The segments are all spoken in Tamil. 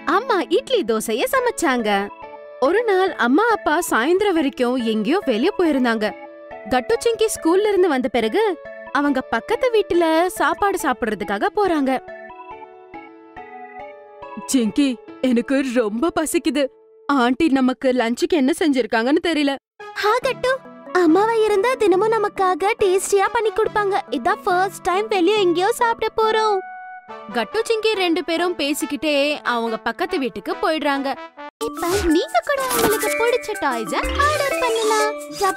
அம்மா இட்லி தோசைய சமைச்சாங்க ஒரு நாள் அம்மா அப்பா சாயந்தரம் வரைக்கும் எங்கேயோ வெளிய போயிருந்தாங்க கட்டு சிங்கி ஸ்கூல்ல இருந்து வந்த பிறகு அவங்க பக்கத்து வீட்டுல சாப்பாடு சாப்பிடுறதுக்காக போறாங்க சிங்கி எனக்கு ரொம்ப பசிக்குது ஆண்டி நமக்கு லஞ்சுக்கு என்ன செஞ்சிருக்காங்கன்னு தெரியல ஹா கட்டு அம்மாவா இருந்தா தினமும் நமக்காக டேஸ்டியா பண்ணி கொடுப்பாங்க இதான் ஃபர்ஸ்ட் டைம் வெளிய எங்கேயோ சாப்பிட போறோம் கட்டு சிங்கி ரெண்டு பேரும் பேசிக்கிட்டே அவங்க பக்கத்து வீட்டுக்கு போயிடுறாங்க இப்ப நீங்க கூட உங்களுக்கு பிடிச்ச டாய்ஸ ஆர்டர் பண்ணலாம்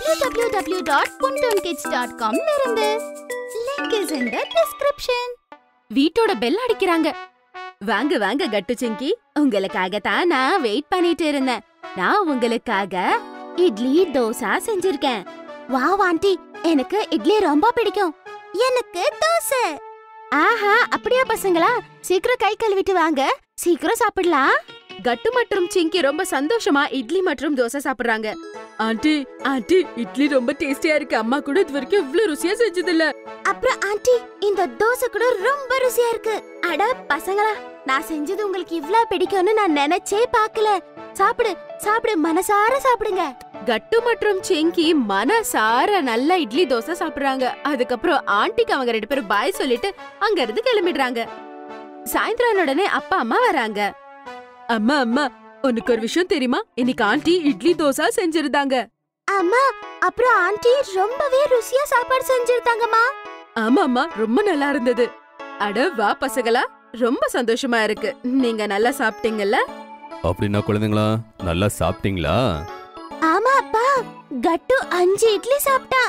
www.puntunkids.com ல இருந்து link is in the description வீட்டோட பெல் அடிக்கிறாங்க வாங்க வாங்க கட்டு சிங்கி உங்களுக்காக தான் நான் வெயிட் பண்ணிட்டு இருந்தேன் நான் உங்களுக்காக இட்லி தோசை செஞ்சிருக்கேன் வாவ் ஆண்டி எனக்கு இட்லி ரொம்ப பிடிக்கும் எனக்கு தோசை ஆஹா அப்படியா பசங்களா சீக்கிரம் கை கழுவிட்டு வாங்க சீக்கிரம் சாப்பிடலாம் கட்டு மற்றும் சிங்கி ரொம்ப சந்தோஷமா இட்லி மற்றும் தோசை சாப்பிடுறாங்க ஆண்டி ஆண்டி இட்லி ரொம்ப டேஸ்டியா இருக்கு அம்மா கூட இது வரைக்கும் இவ்ளோ ருசியா செஞ்சது இல்ல அப்புறம் ஆண்டி இந்த தோசை கூட ரொம்ப ருசியா இருக்கு அட பசங்களா நான் செஞ்சது உங்களுக்கு இவ்ளோ பிடிக்கும்னு நான் நினைச்சே பார்க்கல சாப்பிடு சாப்பிடு மனசார சாப்பிடுங்க கட்டு மற்றும் சிங்கி மனசார நல்ல இட்லி தோசை சாப்பிடுறாங்க அதுக்கப்புறம் ஆண்டிக்கு அவங்க ரெண்டு பேரும் பாய் சொல்லிட்டு அங்க இருந்து கிளம்பிடுறாங்க சாயந்தரம் உடனே அப்பா அம்மா வராங்க அம்மா அம்மா உனக்கு ஒரு விஷயம் தெரியுமா இன்னைக்கு ஆண்டி இட்லி தோசை செஞ்சிருந்தாங்க அம்மா அப்புறம் ஆண்டி ரொம்பவே ருசியா சாப்பாடு செஞ்சிருந்தாங்கம்மா ஆமா அம்மா ரொம்ப நல்லா இருந்தது அட வா பசங்களா ரொம்ப சந்தோஷமா இருக்கு நீங்க நல்லா சாப்பிட்டீங்கல்ல அப்படின்னா குழந்தைங்களா நல்லா சாப்பிட்டீங்களா ஆமா அப்பா கட்டு அஞ்சு இட்லி சாப்பிட்டா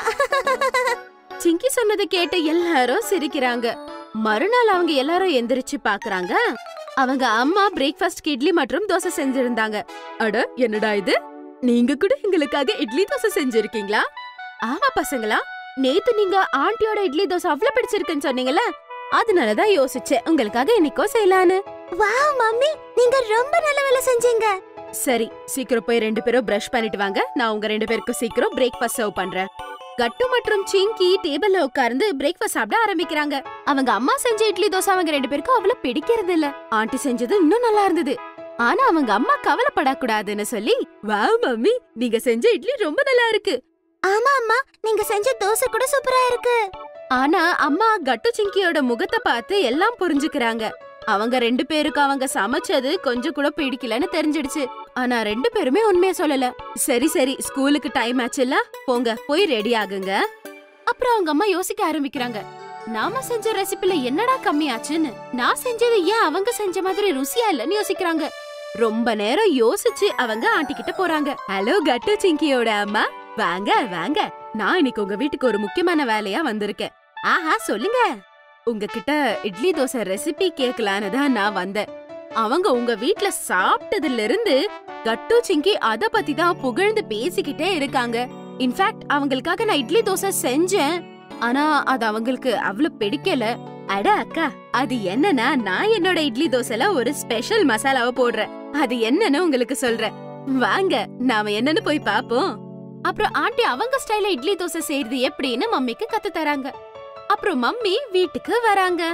சிங்கி சொன்னதை கேட்டு எல்லாரும் சிரிக்கிறாங்க மறுநாள் அவங்க எல்லாரும் எந்திரிச்சு பாக்குறாங்க அவங்க அம்மா பிரேக்ஃபாஸ்ட்க்கு இட்லி மற்றும் தோசை செஞ்சிருந்தாங்க அட என்னடா இது நீங்க கூட எங்களுக்காக இட்லி தோசை செஞ்சிருக்கீங்களா ஆமா பசங்களா நேத்து நீங்க ஆண்டியோட இட்லி தோசை அவ்வளவு பிடிச்சிருக்குன்னு சொன்னீங்கல்ல அதனாலதான் யோசிச்சேன் உங்களுக்காக இன்னைக்கோ செய்யலான்னு வாவ் மம்மி நீங்க ரொம்ப நல்ல வேலை செஞ்சீங்க சரி சீக்கிரம் போய் ரெண்டு பேரும் பிரஷ் பண்ணிட்டு வாங்க நான் உங்க ரெண்டு பேருக்கு சீக்கிரம் பிரேக்ஃபாஸ்ட் சர்வ் பண்றேன் கட்டு மற்றும் சிங்கி டேபிள்ல உட்கார்ந்து பிரேக்ஃபாஸ்ட் சாப்பிட ஆரம்பிக்கிறாங்க அவங்க அம்மா செஞ்ச இட்லி தோசை அவங்க ரெண்டு பேருக்கும் அவ்வளவு பிடிக்கிறது இல்ல ஆண்டி செஞ்சது இன்னும் நல்லா இருந்தது ஆனா அவங்க அம்மா கவலைப்படக்கூடாதுன்னு சொல்லி வா மம்மி நீங்க செஞ்ச இட்லி ரொம்ப நல்லா இருக்கு ஆமா அம்மா நீங்க செஞ்ச தோசை கூட சூப்பரா இருக்கு ஆனா அம்மா கட்டு சிங்கியோட முகத்தை பார்த்து எல்லாம் புரிஞ்சுக்கிறாங்க அவங்க ரெண்டு பேருக்கு அவங்க சமைச்சது கொஞ்சம் கூட பிடிக்கலன்னு தெரிஞ்சிடுச்சு ஆனா ரெண்டு பேருமே உண்மையை சொல்லல சரி சரி ஸ்கூலுக்கு டைம் ஆச்சுல்ல போங்க போய் ரெடி ஆகுங்க அப்புறம் அவங்க அம்மா யோசிக்க ஆரம்பிக்கிறாங்க நாம செஞ்ச ரெசிபில என்னடா கம்மியாச்சுன்னு நான் செஞ்சது ஏன் அவங்க செஞ்ச மாதிரி ருசியா இல்லன்னு யோசிக்கிறாங்க ரொம்ப நேரம் யோசிச்சு அவங்க ஆண்டி கிட்ட போறாங்க ஹலோ கட்டு சிங்கியோட அம்மா வாங்க வாங்க நான் இன்னைக்கு உங்க வீட்டுக்கு ஒரு முக்கியமான வேலையா வந்திருக்கேன் ஆஹா சொல்லுங்க உங்ககிட்ட இட்லி தோசை ரெசிபி கேட்கலான்னு தான் நான் வந்தேன் அவங்க உங்க வீட்ல சாப்பிட்டதுல இருந்து கட்டு சிங்கி அத பத்தி தான் புகழ்ந்து பேசிக்கிட்டே இருக்காங்க இன்ஃபேக்ட் அவங்களுக்காக நான் இட்லி தோசை செஞ்சேன் ஆனா அது அவங்களுக்கு அவ்வளவு பிடிக்கல அட அக்கா அது என்னன்னா நான் என்னோட இட்லி தோசைல ஒரு ஸ்பெஷல் மசாலாவை போடுறேன் அது என்னன்னு உங்களுக்கு சொல்றேன் வாங்க நாம என்னன்னு போய் பாப்போம் அப்புறம் ஆண்டி அவங்க ஸ்டைல இட்லி தோசை செய்யறது எப்படின்னு மம்மிக்கு கத்து தராங்க அப்புறம் மம்மி வீட்டுக்கு வராங்க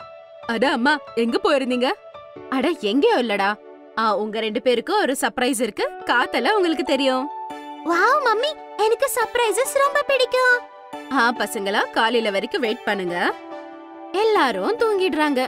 அட அம்மா எங்க போயிருந்தீங்க அட எங்கேயோ இல்லடா ஆ உங்க ரெண்டு பேருக்கும் ஒரு சர்ப்ரைஸ் இருக்கு காத்தல உங்களுக்கு தெரியும் வாவ் மம்மி எனக்கு சர்ப்ரைசஸ் ரொம்ப பிடிக்கும் ஆ பசங்களா காலையில வரைக்கும் வெயிட் பண்ணுங்க எல்லாரும் தூங்கிடுறாங்க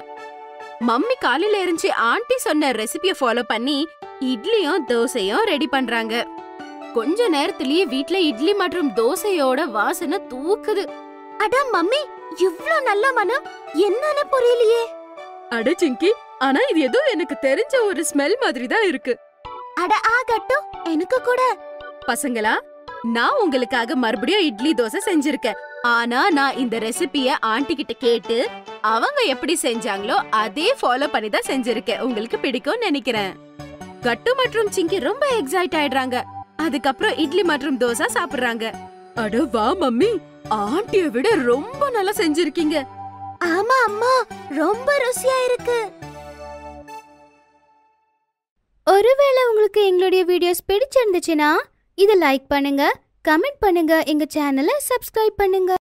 மம்மி காலையில எரிஞ்சு ஆண்டி சொன்ன ரெசிபிய ஃபாலோ பண்ணி இட்லியும் தோசையும் ரெடி பண்றாங்க கொஞ்ச நேரத்திலேயே வீட்ல இட்லி மற்றும் தோசையோட வாசனை தூக்குது அட மம்மி இவ்ளோ நல்ல மனம் என்னன்னு புரியலையே அட சிங்கி ஆனா இது ஏதோ எனக்கு தெரிஞ்ச ஒரு ஸ்மெல் மாதிரி தான் இருக்கு அட ஆ கட்டு எனக்கு கூட பசங்களா நான் உங்களுக்காக மறுபடியும் இட்லி தோசை செஞ்சிருக்கேன் ஆனா நான் இந்த ரெசிபிய ஆண்டி கிட்ட கேட்டு அவங்க எப்படி செஞ்சாங்களோ அதே ஃபாலோ பண்ணி தான் செஞ்சிருக்கேன் உங்களுக்கு பிடிக்கும்னு நினைக்கிறேன் கட்டு மற்றும் சிங்கி ரொம்ப எக்ஸைட் ஆயிடுறாங்க அதுக்கப்புறம் இட்லி மற்றும் தோசை சாப்பிடுறாங்க அட வா மம்மி ஆண்டிய விட ரொம்ப நல்லா செஞ்சிருக்கீங்க ஆமா அம்மா ரொம்ப ருசியா இருக்கு ஒருவேளை உங்களுக்கு எங்களுடைய வீடியோஸ் பிடிச்சிருந்துச்சுன்னா இதை லைக் பண்ணுங்க கமெண்ட் பண்ணுங்க எங்க சேனலை சப்ஸ்கிரைப் பண்ணுங்க